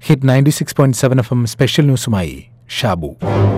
hit ninety six point seven FM എം സ്പെഷ്യൽ ന്യൂസുമായി ഷാബു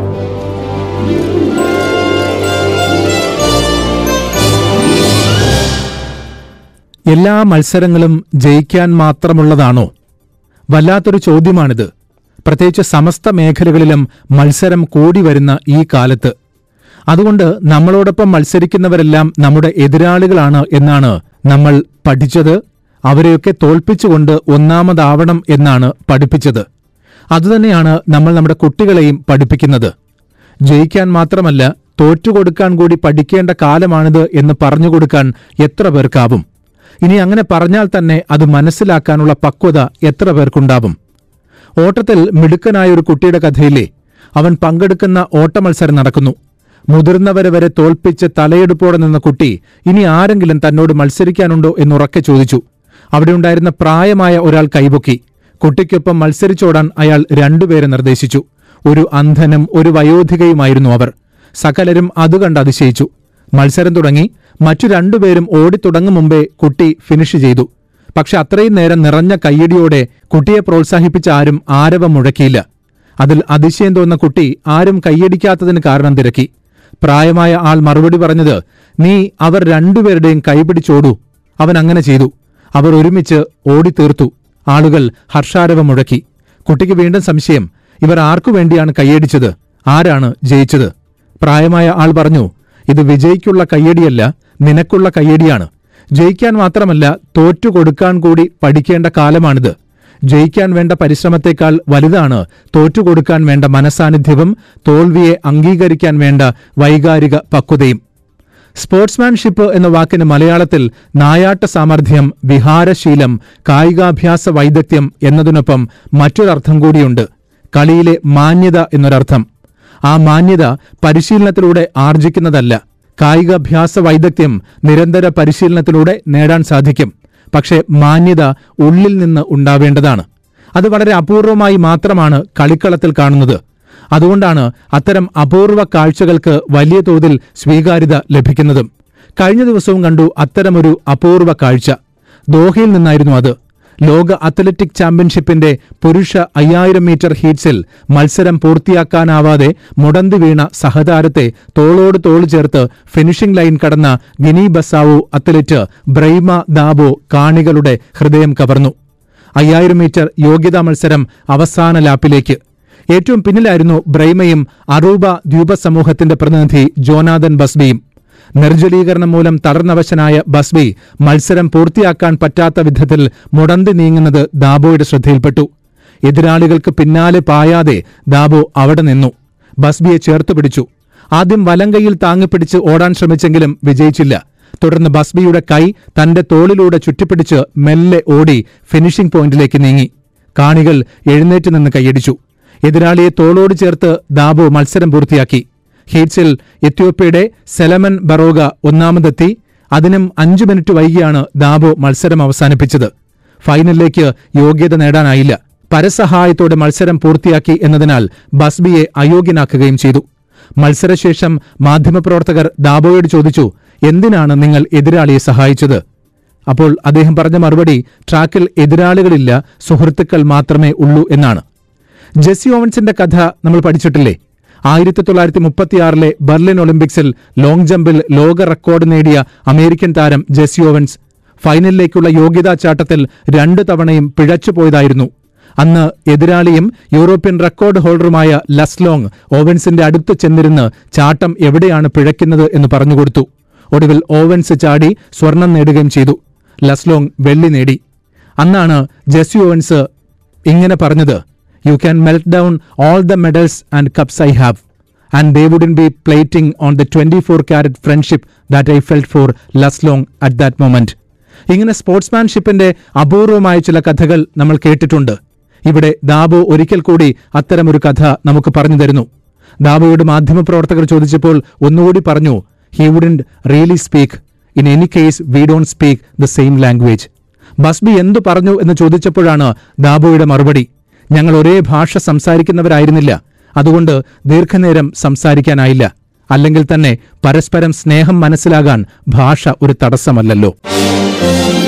എല്ലാ മത്സരങ്ങളും ജയിക്കാൻ മാത്രമുള്ളതാണോ വല്ലാത്തൊരു ചോദ്യമാണിത് പ്രത്യേകിച്ച് സമസ്ത മേഖലകളിലും മത്സരം കൂടി വരുന്ന ഈ കാലത്ത് അതുകൊണ്ട് നമ്മളോടൊപ്പം മത്സരിക്കുന്നവരെല്ലാം നമ്മുടെ എതിരാളികളാണ് എന്നാണ് നമ്മൾ പഠിച്ചത് അവരെയൊക്കെ തോൽപ്പിച്ചുകൊണ്ട് ഒന്നാമതാവണം എന്നാണ് പഠിപ്പിച്ചത് അതുതന്നെയാണ് നമ്മൾ നമ്മുടെ കുട്ടികളെയും പഠിപ്പിക്കുന്നത് ജയിക്കാൻ മാത്രമല്ല തോറ്റുകൊടുക്കാൻ കൂടി പഠിക്കേണ്ട കാലമാണിത് എന്ന് പറഞ്ഞുകൊടുക്കാൻ എത്ര പേർക്കാവും ഇനി അങ്ങനെ പറഞ്ഞാൽ തന്നെ അത് മനസ്സിലാക്കാനുള്ള പക്വത എത്ര പേർക്കുണ്ടാവും ഓട്ടത്തിൽ മിടുക്കനായ ഒരു കുട്ടിയുടെ കഥയിലെ അവൻ പങ്കെടുക്കുന്ന ഓട്ടമത്സരം നടക്കുന്നു മുതിർന്നവരെ വരെ തോൽപ്പിച്ച് തലയെടുപ്പോടെ നിന്ന കുട്ടി ഇനി ആരെങ്കിലും തന്നോട് മത്സരിക്കാനുണ്ടോ എന്നുറക്കെ ചോദിച്ചു അവിടെയുണ്ടായിരുന്ന പ്രായമായ ഒരാൾ കൈപൊക്കി കുട്ടിക്കൊപ്പം മത്സരിച്ചോടാൻ അയാൾ രണ്ടുപേരെ നിർദ്ദേശിച്ചു ഒരു അന്ധനും ഒരു വയോധികയുമായിരുന്നു അവർ സകലരും അതുകണ്ട് അതിശയിച്ചു മത്സരം തുടങ്ങി മറ്റു രണ്ടുപേരും ഓടിത്തുടങ്ങും മുമ്പേ കുട്ടി ഫിനിഷ് ചെയ്തു പക്ഷെ അത്രയും നേരം നിറഞ്ഞ കയ്യടിയോടെ കുട്ടിയെ പ്രോത്സാഹിപ്പിച്ച ആരും ആരവം മുഴക്കിയില്ല അതിൽ അതിശയം തോന്നുന്ന കുട്ടി ആരും കൈയടിക്കാത്തതിന് കാരണം തിരക്കി പ്രായമായ ആൾ മറുപടി പറഞ്ഞത് നീ അവർ രണ്ടുപേരുടെയും കൈപിടിച്ചോടൂ അവൻ അങ്ങനെ ചെയ്തു അവർ ഒരുമിച്ച് ഓടിത്തീർത്തു ആളുകൾ ഹർഷാരവം മുഴക്കി കുട്ടിക്ക് വീണ്ടും സംശയം ഇവർ ആർക്കു വേണ്ടിയാണ് കൈയടിച്ചത് ആരാണ് ജയിച്ചത് പ്രായമായ ആൾ പറഞ്ഞു ഇത് വിജയിക്കുള്ള കയ്യടിയല്ല നിനക്കുള്ള കയ്യടിയാണ് ജയിക്കാൻ മാത്രമല്ല തോറ്റുകൊടുക്കാൻ കൂടി പഠിക്കേണ്ട കാലമാണിത് ജയിക്കാൻ വേണ്ട പരിശ്രമത്തെക്കാൾ വലുതാണ് തോറ്റുകൊടുക്കാൻ വേണ്ട മനസാന്നിധ്യവും തോൽവിയെ അംഗീകരിക്കാൻ വേണ്ട വൈകാരിക പക്വതയും സ്പോർട്സ്മാൻഷിപ്പ് എന്ന വാക്കിന് മലയാളത്തിൽ നായാട്ട സാമർഥ്യം വിഹാരശീലം കായികാഭ്യാസ വൈദഗ്ധ്യം എന്നതിനൊപ്പം മറ്റൊരർത്ഥം കൂടിയുണ്ട് കളിയിലെ മാന്യത എന്നൊരർത്ഥം ആ മാന്യത പരിശീലനത്തിലൂടെ ആർജിക്കുന്നതല്ല കായികാഭ്യാസ വൈദഗ്ധ്യം നിരന്തര പരിശീലനത്തിലൂടെ നേടാൻ സാധിക്കും പക്ഷേ മാന്യത ഉള്ളിൽ നിന്ന് ഉണ്ടാവേണ്ടതാണ് അത് വളരെ അപൂർവമായി മാത്രമാണ് കളിക്കളത്തിൽ കാണുന്നത് അതുകൊണ്ടാണ് അത്തരം അപൂർവ കാഴ്ചകൾക്ക് വലിയ തോതിൽ സ്വീകാര്യത ലഭിക്കുന്നതും കഴിഞ്ഞ ദിവസവും കണ്ടു അത്തരമൊരു അപൂർവ കാഴ്ച ദോഹയിൽ നിന്നായിരുന്നു അത് ലോക അത്ലറ്റിക് ചാമ്പ്യൻഷിപ്പിന്റെ പുരുഷ അയ്യായിരം മീറ്റർ ഹീറ്റ്സിൽ മത്സരം പൂർത്തിയാക്കാനാവാതെ മുടന്തി വീണ സഹതാരത്തെ തോളോട് തോള് ചേർത്ത് ഫിനിഷിംഗ് ലൈൻ കടന്ന Guinea Bissau athlete Braima Dabo കാണികളുടെ ഹൃദയം കവർന്നു അയ്യായിരം മീറ്റർ യോഗ്യതാ മത്സരം അവസാന ലാപ്പിലേക്ക് ഏറ്റവും പിന്നിലായിരുന്നു ബ്രൈമയും അറൂബ ദ്വീപ സമൂഹത്തിന്റെ പ്രതിനിധി ജോനാഥൻ ബസ്ബിയും നിർജ്ജലീകരണം മൂലം തളർന്നവശനായ ബസ്ബി മത്സരം പൂർത്തിയാക്കാൻ പറ്റാത്ത വിധത്തിൽ മുടന്തി നീങ്ങുന്നത് ദാബോയുടെ ശ്രദ്ധയിൽപ്പെട്ടു എതിരാളികൾക്ക് പിന്നാലെ പായാതെ ദാബോ അവിടെ നിന്നു ബസ്ബിയെ ചേർത്തു പിടിച്ചു ആദ്യം വലങ്കയിൽ താങ്ങിപ്പിടിച്ച് ഓടാൻ ശ്രമിച്ചെങ്കിലും വിജയിച്ചില്ല തുടർന്ന് ബസ്ബിയുടെ കൈ തന്റെ തോളിലൂടെ ചുറ്റിപ്പിടിച്ച് മെല്ലെ ഓടി ഫിനിഷിംഗ് പോയിന്റിലേക്ക് നീങ്ങി കാണികൾ എഴുന്നേറ്റ് നിന്ന് കൈയടിച്ചു എതിരാളിയെ തോളോട് ചേർത്ത് ദാബോ മത്സരം പൂർത്തിയാക്കി ഹീറ്റ്സിൽ എത്യോപ്യയുടെ സെലമൻ ബറോഗ ഒന്നാമതെത്തി അതിനും അഞ്ചു മിനിറ്റ് വൈകിയാണ് ദാബോ മത്സരം അവസാനിപ്പിച്ചത് ഫൈനലിലേക്ക് യോഗ്യത നേടാനായില്ല പരസഹായത്തോടെ മത്സരം പൂർത്തിയാക്കി എന്നതിനാൽ ബസ്ബിയെ അയോഗ്യനാക്കുകയും ചെയ്തു മത്സരശേഷം മാധ്യമപ്രവർത്തകർ ദാബോയോട് ചോദിച്ചു എന്തിനാണ് നിങ്ങൾ എതിരാളിയെ സഹായിച്ചത് അപ്പോൾ അദ്ദേഹം പറഞ്ഞ മറുപടി ട്രാക്കിൽ എതിരാളികളില്ല സുഹൃത്തുക്കൾ മാത്രമേ ഉള്ളൂ എന്നാണ് ജെസ്സി ഓവൻസിന്റെ കഥ നമ്മൾ പഠിച്ചിട്ടില്ലേ ആയിരത്തി തൊള്ളായിരത്തി മുപ്പത്തിയാറിലെ ബർലിൻ ഒളിമ്പിക്സിൽ ലോങ് ജമ്പിൽ ലോക റെക്കോർഡ് നേടിയ അമേരിക്കൻ താരം ജെസ്സി ഓവൻസ് ഫൈനലിലേക്കുള്ള യോഗ്യതാ ചാട്ടത്തിൽ രണ്ടു തവണയും പിഴച്ചുപോയതായിരുന്നു അന്ന് എതിരാളിയും യൂറോപ്യൻ റെക്കോർഡ് ഹോൾഡറുമായ ലസ്ലോങ് ഓവൻസിന്റെ അടുത്ത് ചെന്നിരുന്ന് ചാട്ടം എവിടെയാണ് പിഴയ്ക്കുന്നത് എന്ന് പറഞ്ഞുകൊടുത്തു ഒടുവിൽ ഓവൻസ് ചാടി സ്വർണം നേടുകയും ചെയ്തു ലസ്ലോങ് വെള്ളി നേടി അന്നാണ് ജെസ്സി ഓവൻസ് ഇങ്ങനെ പറഞ്ഞത് you can melt down all the medals and cups I have and they wouldn't be plating on the twenty four carat friendship that I felt for Luz Long at that moment ഇങ്ങനെ സ്പോർട്സ്മാൻഷിപ്പിന്റെ അപൂർവമായ ചില കഥകൾ നമ്മൾ കേട്ടിട്ടുണ്ട് ഇവിടെ ദാബോ ഒരിക്കൽ കൂടി അത്തരമൊരു കഥ നമുക്ക് പറഞ്ഞു തരുന്നു ദാബോയോട് മാധ്യമപ്രവർത്തകർ ചോദിച്ചപ്പോൾ ഒന്നുകൂടി പറഞ്ഞു he wouldn't really speak in any case we don't speak the same language Busby എന്തു പറഞ്ഞു എന്ന് ചോദിച്ചപ്പോഴാണ് ദാബോയുടെ മറുപടി ഞങ്ങൾ ഒരേ ഭാഷ സംസാരിക്കുന്നവരായിരുന്നില്ല അതുകൊണ്ട് ദീർഘനേരം സംസാരിക്കാനായില്ല അല്ലെങ്കിൽ തന്നെ പരസ്പരം സ്നേഹം മനസ്സിലാകാൻ ഭാഷ ഒരു തടസ്സമല്ലല്ലോ